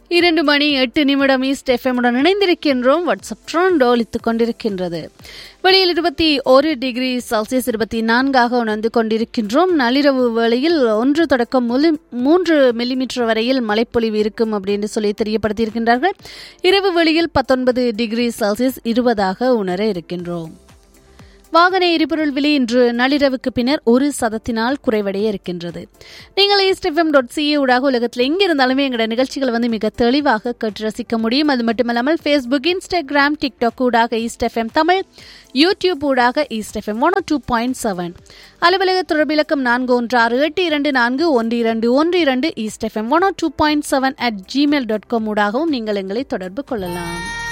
இரண்டு மணி எட்டு நிமிடம் ஈஸ்ட் எஃப்எம்முடன் இணைந்திருக்கின்றோம் வாட்ஸ்அப் ட்ரோன் ஒலித்துக் கொண்டிருக்கின்றது வெளியில் இருபத்தி ஒரு டிகிரி செல்சியஸ் இருபத்தி நான்காக உணர்ந்து கொண்டிருக்கின்றோம் நள்ளிரவு வேளையில் ஒன்று தொடக்கம் முலி மூன்று மில்லிமீட்டர் வரையில் மழைப்பொழிவு இருக்கும் அப்படின்னு சொல்லி தெரியப்படுத்தியிருக்கின்றார்கள் இரவு வேளையில் பத்தொன்பது டிகிரி செல்சியஸ் இருபதாக உணர இருக்கின்றோம் வாகன எரிபொருள் விலை இன்று நள்ளிரவுக்கு பின்னர் ஒரு சதத்தினால் குறைவடைய இருக்கின்றது நீங்கள் ஈஸ்ட் எஃப்எம் டாட் சிஏ ஊடாக உலகத்தில் எங்கே இருந்தாலுமே எங்களோட நிகழ்ச்சிகள் வந்து மிக தெளிவாக கேட்டு ரசிக்க முடியும் அது மட்டுமல்லாமல் ஃபேஸ்புக் இன்ஸ்டாகிராம் டிக்டாக் ஊடாக ஈஸ்ட் எஃப்எம் தமிழ் யூடியூப் ஊடாக East FM one two point seven அலுவலக தொடர்பிலக்கம் நான்கு ஒன்று ஆறு எட்டு இரண்டு நான்கு ஒன்று இரண்டு ஒன்று இரண்டு East FM one two point seven at Gmail dot com ஊடாகவும் நீங்கள் எங்களை தொடர்பு கொள்ளலாம்